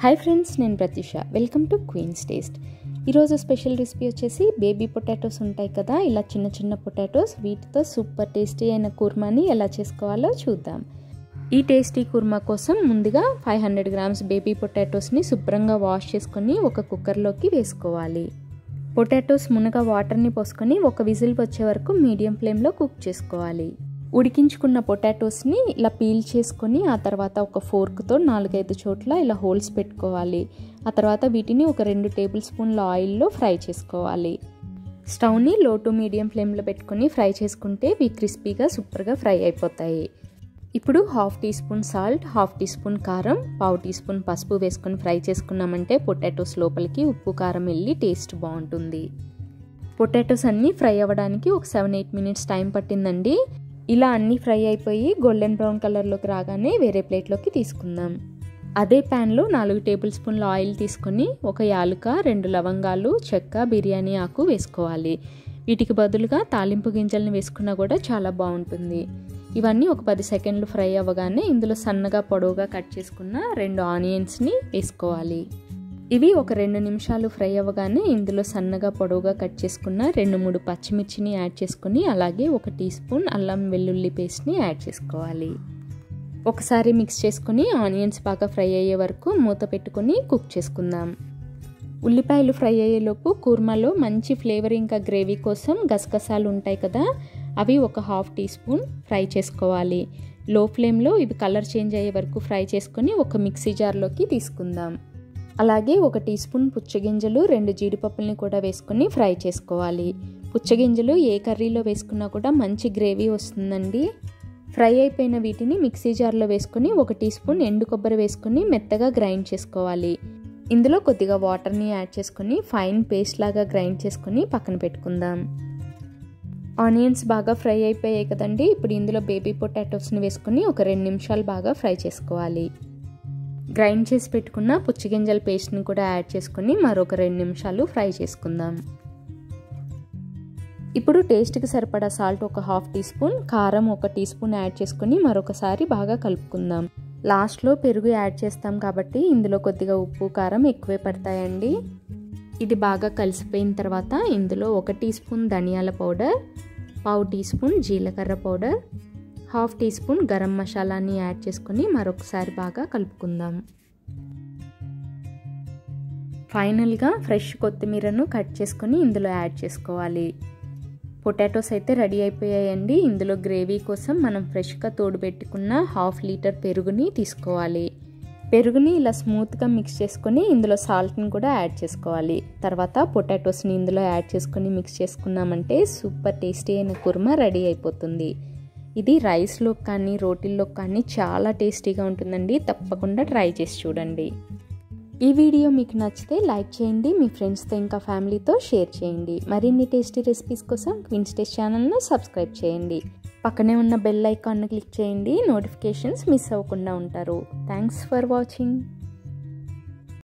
hi friends నేను Pratyusha welcome to queens taste ఈరోజు special recipe వచ్చేసి బేబీ పొటాటోస్ ఉంటాయి కదా ఇలా చిన్న చిన్న పొటాటోస్ వీటితో సూపర్ టేస్టీ అయిన కుర్మాని ఎలా చేసుకోవాలో చూద్దాం ఈ టేస్టీ కుర్మా కోసం ముందుగా ఫైవ్ హండ్రెడ్ గ్రామ్స్ బేబీ పొటాటోస్ని శుభ్రంగా వాష్ చేసుకొని ఒక కుక్కర్లోకి వేసుకోవాలి పొటాటోస్ మునగ వాటర్ని పోసుకొని ఒక విజిల్ వచ్చే వరకు మీడియం ఫ్లేమ్లో కుక్ చేసుకోవాలి ఉడికించుకున్న పొటాటోస్ని ఇలా పీల్ చేసుకొని ఆ తర్వాత ఒక ఫోర్క్తో నాలుగైదు చోట్ల ఇలా హోల్స్ పెట్టుకోవాలి ఆ తర్వాత వీటిని ఒక రెండు టేబుల్ స్పూన్ల ఆయిల్లో ఫ్రై చేసుకోవాలి స్టవ్ని లో టు మీడియం ఫ్లేమ్లో పెట్టుకొని ఫ్రై చేసుకుంటే ఇవి క్రిస్పీగా సూపర్గా ఫ్రై అయిపోతాయి ఇప్పుడు half teaspoon salt half teaspoon కారం పావు టీ స్పూన్ పసుపు వేసుకొని ఫ్రై చేసుకున్నామంటే పొటాటోస్ లోపలికి ఉప్పు కారం వెళ్ళి టేస్ట్ బాగుంటుంది పొటాటోస్ అన్నీ ఫ్రై అవ్వడానికి ఒక సెవెన్ ఎయిట్ మినిట్స్ టైం పట్టిందండి ఇలా అన్నీ ఫ్రై అయిపోయి గోల్డెన్ బ్రౌన్ కలర్లోకి రాగానే వేరే ప్లేట్లోకి తీసుకుందాం అదే ప్యాన్లో నాలుగు టేబుల్ స్పూన్ల ఆయిల్ తీసుకొని ఒక యాలుక రెండు లవంగాలు చెక్క బిర్యానీ ఆకు వేసుకోవాలి వీటికి బదులుగా తాలింపు గింజల్ని వేసుకున్నా కూడా చాలా బాగుంటుంది ఇవన్నీ ఒక పది సెకండ్లు ఫ్రై అవ్వగానే ఇందులో సన్నగా పొడవుగా కట్ చేసుకున్న రెండు ఆనియన్స్ని వేసుకోవాలి ఇవి ఒక రెండు నిమిషాలు ఫ్రై అవ్వగానే ఇందులో సన్నగా పొడవుగా కట్ చేసుకున్న రెండు మూడు పచ్చిమిర్చిని యాడ్ చేసుకుని అలాగే ఒక టీ స్పూన్ అల్లం వెల్లుల్లి పేస్ట్ని యాడ్ చేసుకోవాలి ఒకసారి మిక్స్ చేసుకుని ఆనియన్స్ బాగా ఫ్రై అయ్యే వరకు మూత పెట్టుకుని కుక్ చేసుకుందాం ఉల్లిపాయలు ఫ్రై అయ్యేలోపు కూర్మాలో మంచి ఫ్లేవర్ ఇంకా గ్రేవీ కోసం గసగసాలు ఉంటాయి కదా అవి ఒక హాఫ్ టీ స్పూన్ ఫ్రై చేసుకోవాలి లో ఫ్లేమ్లో ఇవి కలర్ చేంజ్ అయ్యే వరకు ఫ్రై చేసుకొని ఒక మిక్సీ జార్లోకి తీసుకుందాం అలాగే ఒక టీ స్పూన్ పుచ్చగింజలు రెండు జీడిపప్పుల్ని కూడా వేసుకొని ఫ్రై చేసుకోవాలి పుచ్చగింజలు ఏ కర్రీలో వేసుకున్నా కూడా మంచి గ్రేవీ వస్తుందండి ఫ్రై అయిపోయిన వీటిని మిక్సీ జార్లో వేసుకొని ఒక టీ స్పూన్ ఎండు కొబ్బరి వేసుకొని మెత్తగా గ్రైండ్ చేసుకోవాలి ఇందులో కొద్దిగా వాటర్ని యాడ్ చేసుకొని ఫైన్ పేస్ట్ లాగా గ్రైండ్ చేసుకొని పక్కన పెట్టుకుందాం ఆనియన్స్ బాగా ఫ్రై అయిపోయాయి కదండి ఇప్పుడు ఇందులో బేబీ పొటాటోస్ని వేసుకొని ఒక రెండు నిమిషాలు బాగా ఫ్రై చేసుకోవాలి గ్రైండ్ చేసి పెట్టుకున్న పుచ్చిగింజల పేస్ట్ని కూడా యాడ్ చేసుకొని మరొక రెండు నిమిషాలు ఫ్రై చేసుకుందాం ఇప్పుడు టేస్ట్కి సరిపడా సాల్ట్ ఒక హాఫ్ టీ స్పూన్ కారం ఒక టీ స్పూన్ యాడ్ చేసుకొని మరొకసారి బాగా కలుపుకుందాం లాస్ట్లో పెరుగు యాడ్ చేస్తాం కాబట్టి ఇందులో కొద్దిగా ఉప్పు కారం ఎక్కువే పడతాయండి ఇది బాగా కలిసిపోయిన తర్వాత ఇందులో ఒక టీ స్పూన్ ధనియాల పౌడర్ పావు టీ స్పూన్ జీలకర్ర powder half teaspoon garam మసాలాని యాడ్ చేసుకొని మరొకసారి బాగా కలుపుకుందాం ఫైనల్గా ఫ్రెష్ కొత్తిమీరను కట్ చేసుకొని ఇందులో యాడ్ చేసుకోవాలి పొటాటోస్ అయితే రెడీ అయిపోయాయండి ఇందులో గ్రేవీ కోసం మనం ఫ్రెష్గా తోడుపెట్టుకున్న హాఫ్ లీటర్ పెరుగుని తీసుకోవాలి పెరుగుని ఇలా స్మూత్గా మిక్స్ చేసుకొని ఇందులో సాల్ట్ని కూడా యాడ్ చేసుకోవాలి తర్వాత పొటాటోస్ని ఇందులో యాడ్ చేసుకొని మిక్స్ చేసుకున్నామంటే సూపర్ టేస్టీ అయిన కుర్మా రెడీ అయిపోతుంది ఇది రైస్లో కానీ రోటీల్లో కానీ చాలా టేస్టీగా ఉంటుందండి తప్పకుండా ట్రై చేసి చూడండి ఈ వీడియో మీకు నచ్చితే లైక్ చేయండి మీ ఫ్రెండ్స్తో ఇంకా ఫ్యామిలీతో షేర్ చేయండి మరిన్ని టేస్టీ రెసిపీస్ కోసం క్వీన్స్ టేస్ట్ ఛానల్ను సబ్స్క్రైబ్ చేయండి పక్కనే ఉన్న బెల్ ఐకాన్ను క్లిక్ చేయండి నోటిఫికేషన్స్ మిస్ అవ్వకుండా ఉంటారు థ్యాంక్స్ ఫర్ వాచింగ్